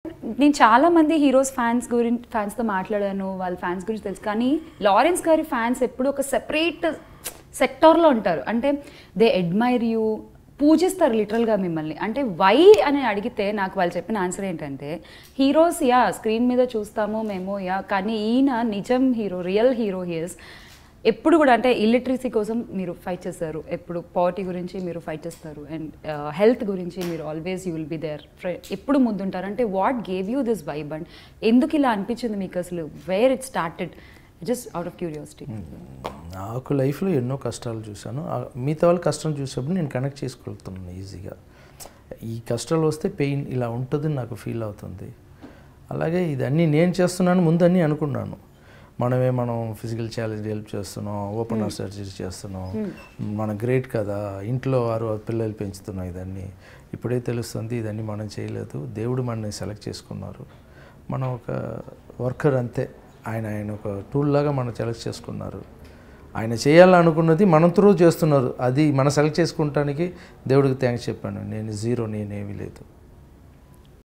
నేను చాలా మంది హీరోస్ ఫ్యాన్స్ గురించి ఫ్యాన్స్తో మాట్లాడాను వాళ్ళ ఫ్యాన్స్ గురించి తెలుసు కానీ లారెన్స్ గారి ఫ్యాన్స్ ఎప్పుడు ఒక సెపరేట్ సెక్టార్లో ఉంటారు అంటే దే అడ్మైర్ యూ పూజిస్తారు లిటరల్గా మిమ్మల్ని అంటే వై అని అడిగితే నాకు వాళ్ళు చెప్పిన ఆన్సర్ ఏంటంటే హీరోస్ యా స్క్రీన్ మీద చూస్తాము మేము యా కానీ ఈయన నిజం హీరో రియల్ హీరో హియర్స్ ఎప్పుడు కూడా అంటే ఇల్లిటరసీ కోసం మీరు ఫైట్ చేస్తారు ఎప్పుడు పావర్టీ గురించి మీరు ఫైట్ చేస్తారు అండ్ హెల్త్ గురించి మీరు always you will be there ఎప్పుడు ముందుంటారు అంటే what gave you this vibe and ఎందుకు ఇలా అనిపించింది మీకు అసలు where it started just out of curiosity నాకు లైఫ్లో ఎన్నో కష్టాలు చూశాను ఆ మిగతా వాళ్ళ కష్టం చూసినప్పుడు నేను కనెక్ట్ చేసుకోగలుగుతున్నాను ఈజీగా ఈ కష్టాలు వస్తే పెయిన్ ఇలా ఉంటుందని నాకు ఫీల్ అవుతుంది అలాగే ఇదన్నీ నేను చేస్తున్నాను ముందు అన్నీ అనుకున్నాను మనమే మనం ఫిజికల్ ఛాలెంజ్ హెల్ప్ చేస్తున్నాం ఓపెన్ హార్ట్ సర్జరీ చేస్తున్నాం మన గ్రేట్ కదా ఇంట్లో వారు పిల్లలు పెంచుతున్నాం ఇదన్నీ ఇప్పుడే తెలుస్తుంది ఇదన్నీ మనం చేయలేదు దేవుడు మనని సెలెక్ట్ చేసుకున్నారు మనం ఒక వర్కర్ అంతే ఆయన ఆయన ఒక టూల్ లాగా మనం సెలెక్ట్ చేసుకున్నారు ఆయన చేయాలనుకున్నది మనం త్రూ చేస్తున్నారు అది మనం సెలెక్ట్ చేసుకుంటానికి దేవుడికి థ్యాంక్స్ చెప్పాను నేను జీరో నేనేమీ లేదు